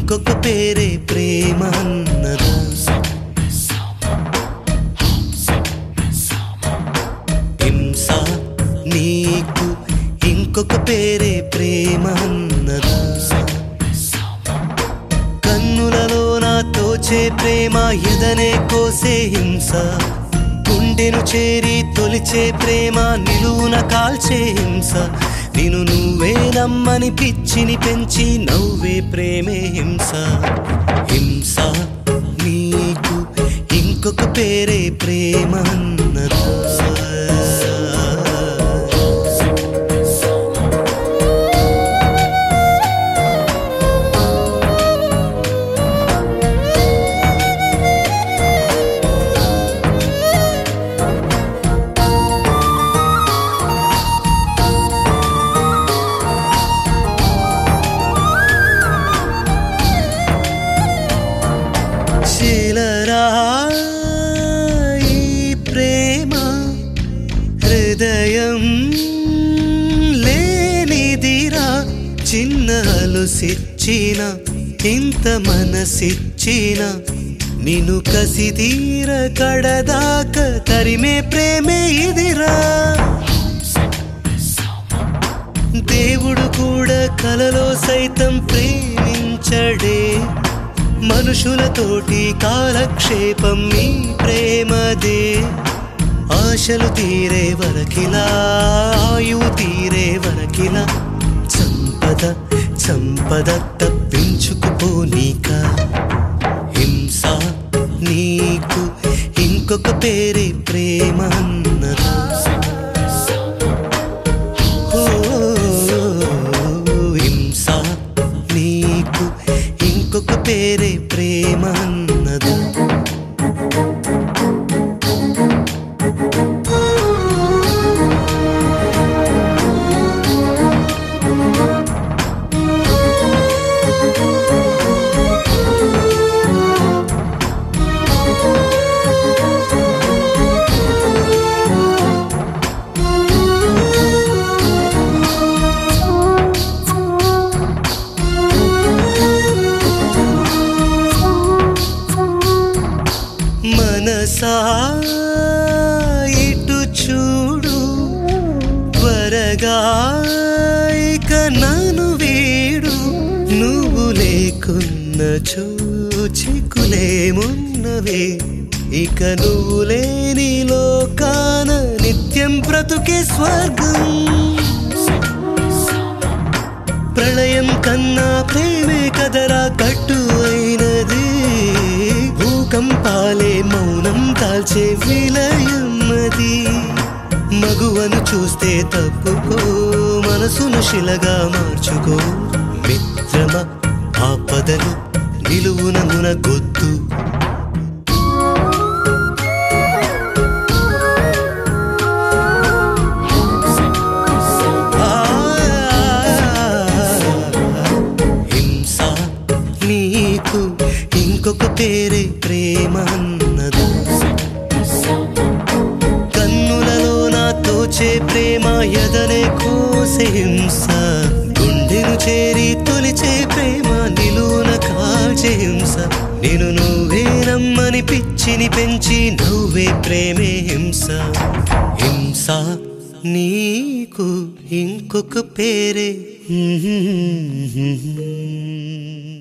ఇంకొక పేరే ప్రేమ అన్నదా హింస నీకు ఇంకొక పేరే ప్రేమ అన్నదా కన్నులలో నా తోచే ప్రేమ ఎదనే కోసే హింస గుండెను చేరి తొలిచే ప్రేమ నిలువున కాల్చే హింస నేను నువ్వే నమ్మని పిచ్చిని పెంచి నవ్వే ప్రేమే హింస హింస నీకు ఇంకొక పేరే ప్రేమ అన్నదా శిలరా ఈ ప్రేమ హృదయం లేనిదిరా చిన్న అలుసిచ్చిన ఇంత మనసిచ్చిన నిన్ను కసిదీర కడదాక తరిమే ప్రేమే ఇదిరా దేవుడు కూడా కలలో సైతం ప్రేమించడే మనుషులతోటి కాలక్షేపం మీ ప్రేమదే ఆశలు తీరే వరకిలా ఆయువు తీరే వరకిలా సంపద సంపద తప్పించుకుపోనీక హింస నీకు ఇంకొక పేరే ప్రేమ అన్నదా ఓ, హింస నీకు ఇంకొక పేరే ప్రేమ అన్నదా మనసా ఇటు చూడు త్వరగా ఇక నన్ను వీడు నువ్వు లేకున్న చూచికులేమున్నవే ఇక నువ్వు లేని లోకాన నిత్యం బ్రతుకే స్వర్గం ప్రళయం కన్నా ప్రేమే కదరా కట్టు అయినది భూకంపాలే మౌనం దాల్చే విలయమ్మది మగువను చూస్తే తప్పుకో మనసును శిలగా మార్చుకో మిత్రమ ఆపదలు నిలువున మునగొద్దు హింస నీకు ఇంకొక పేరే ప్రేమ అన్నదా కన్నులలో నా తోచే ప్రేమ ఎదనే కోసే హింస గుండెను చేరి తొలిచే ప్రేమ నిలువున కాల్చే హింస నేను నువ్వే నమ్మని పిచ్చిని పెంచి నవ్వే ప్రేమే హింస హింస నీకు ఇంకొక పేరే